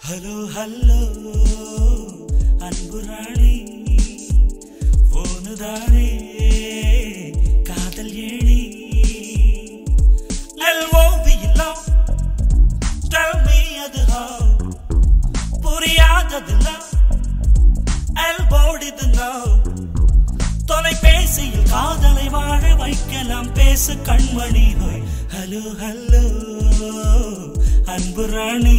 hello hello அன்பு ராணி போனுதானே காதல் ஏணி எல்ஓவியில்லாம் Tell me அது how புரியாததெல்லாம் எல்போடிது now தொலைபேசியில் காதலை வாழ வைக்கலாம் பேசு கண்மணி ஹோய் ஹலோ ஹலோ அன்பு ராணி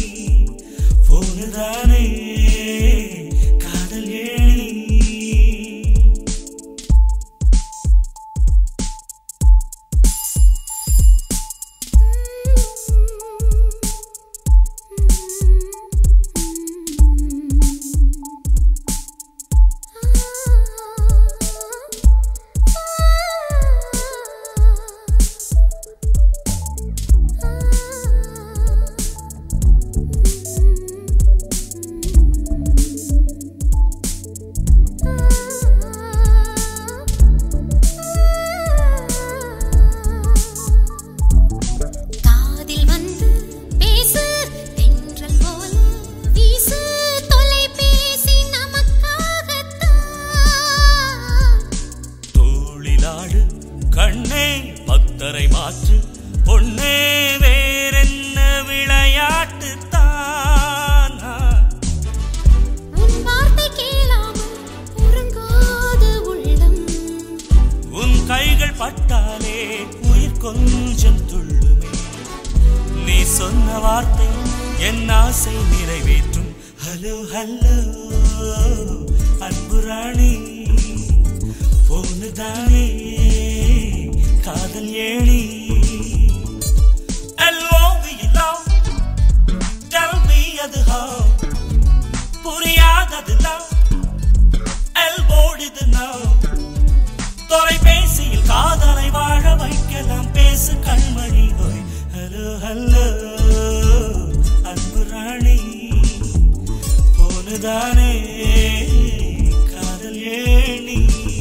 போனுதானே காதல் ஏணி காதில் வந்து பேசு தென்றல் போல வீசு தொலைபேசி நமக்காகத்தான் தோளிலாடு கண்ணே பக்தரை மாற்று பொன்னே வேறென்ன விளையாட்டு தான் உன் வார்த்தை கேளாமல் உறங்காத உள்ளம் உன் கைகள் பட்டாலே உயிர் கொஞ்சம் துள்ளுமே நீ சொன்ன வார்த்தை என் ஆசை நிறைவேற்றும் ஹலோ ஹலோ அன்பு ராணி போனுதானே காதல் ஏணி எல்லோவியெல்லாம் Tell me அது how புரியாததெல்லாம் எல்போடிது now தொலைபேசியில் காதலை வாழ வைக்கலாம் பேசு கண்மணி ஹோய் ஹலோ ஹலோ அன்பு ராணி போனுதானே காதல் ஏணி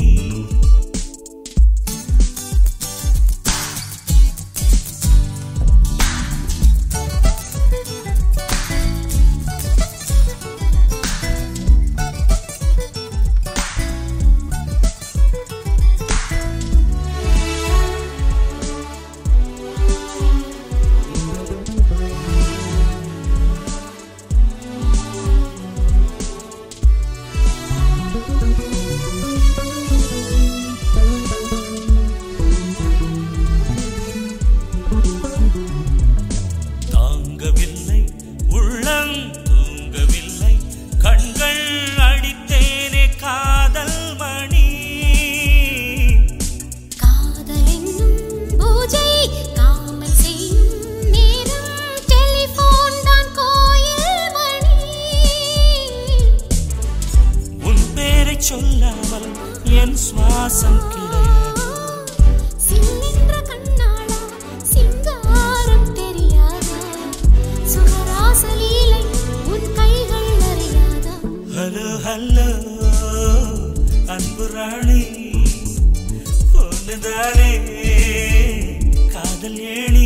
தாங்கவில்லை உள்ளம் தூங்கவில்லை கண்கள் அடித்தேனே காதல் மணி காதல் என்னும் பூஜை காமல் செய்யும் நேரம் டெலிபோன் தான் கோயில் மணி உன் பேரை சொல்லாமல் என் சுவாசம் கிடையாது சில்லென்ற கண்ணாளா சிங்காரம் தெரியாதா சுகராச லீலை உன் கைகள் அறியாதா ஹலோ ஹலோ அன்பு ராணி பொண்ணுதானே காதல் ஏணி